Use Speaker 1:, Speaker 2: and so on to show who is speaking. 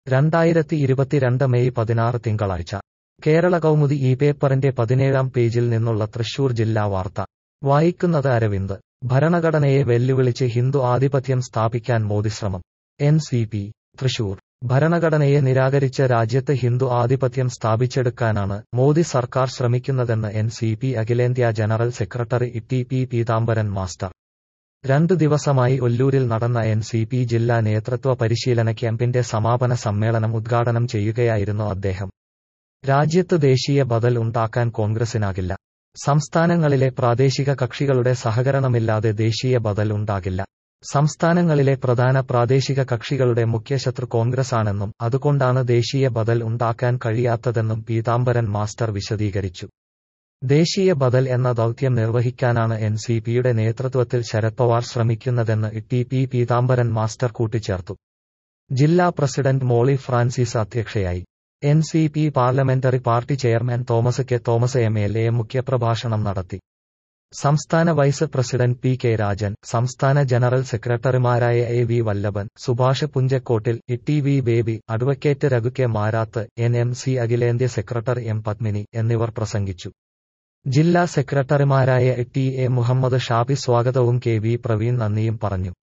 Speaker 1: രണ്ടായിരത്തി ഇരുപത്തിരണ്ട് മെയ് പതിനാറ് തിങ്കളാഴ്ച കേരള കൗമുദി ഈ പേപ്പറിന്റെ പതിനേഴാം പേജിൽ നിന്നുള്ള തൃശൂർ ജില്ലാ വാർത്ത വായിക്കുന്നത് അരവിന്ദ് ഭരണഘടനയെ വെല്ലുവിളിച്ച് ഹിന്ദു ആധിപത്യം സ്ഥാപിക്കാൻ മോദി ശ്രമം എൻ സി പി തൃശൂർ ഭരണഘടനയെ നിരാകരിച്ച് രാജ്യത്ത് ഹിന്ദു ആധിപത്യം സ്ഥാപിച്ചെടുക്കാനാണ് മോദി സർക്കാർ ശ്രമിക്കുന്നതെന്ന് എൻ സി പി അഖിലേന്ത്യാ general secretary T P Peethambaran master രണ്ടു ദിവസമായി ഒല്ലൂരിൽ നടന്ന എൻ സി പി ജില്ലാ നേതൃത്വ പരിശീലന ക്യാമ്പിന്റെ സമാപന സമ്മേളനം ഉദ്ഘാടനം ചെയ്യുകയായിരുന്നു അദ്ദേഹം രാജ്യത്ത് ദേശീയ ബദൽ ഉണ്ടാക്കാൻ കോൺഗ്രസിനാകില്ല സംസ്ഥാനങ്ങളിലെ പ്രാദേശിക കക്ഷികളുടെ സഹകരണമില്ലാതെ ദേശീയ ബദൽ ഉണ്ടാകില്ല സംസ്ഥാനങ്ങളിലെ പ്രധാന പ്രാദേശിക കക്ഷികളുടെ മുഖ്യശത്രു കോൺഗ്രസാണെന്നും അതുകൊണ്ടാണ് ദേശീയ ബദൽ ഉണ്ടാക്കാൻ കഴിയാത്തതെന്നും പീതാംബരൻ മാസ്റ്റർ വിശദീകരിച്ചു ദേശീയ ബദൽ എന്ന ദൗത്യം നിർവഹിക്കാനാണ് എൻ സി പിയുടെ നേതൃത്വത്തിൽ ശരത് പവാർ ശ്രമിക്കുന്നതെന്ന് ടി പി പീതാംബരൻ മാസ്റ്റർ കൂട്ടിച്ചേർത്തു ജില്ലാ പ്രസിഡന്റ് മോളി ഫ്രാൻസിസ് അധ്യക്ഷയായി N C P parliamentary party chairman Thomas K Thomas M L A മുഖ്യപ്രഭാഷണം നടത്തി സംസ്ഥാന vice president P K Rajan സംസ്ഥാന ജനറൽ സെക്രട്ടറിമാരായ A V Vallabhan Subhash Punchakkottil T V Baby advocate Raghu K Marath N M C അഖിലേന്ത്യാ secretary M Padmini എന്നിവർ പ്രസംഗിച്ചു ജില്ലാ സെക്രട്ടറിമാരായ ടി എ മുഹമ്മദ് ഷാബി സ്വാഗതവും കെ വി പ്രവീൺ നന്ദിയും പറഞ്ഞു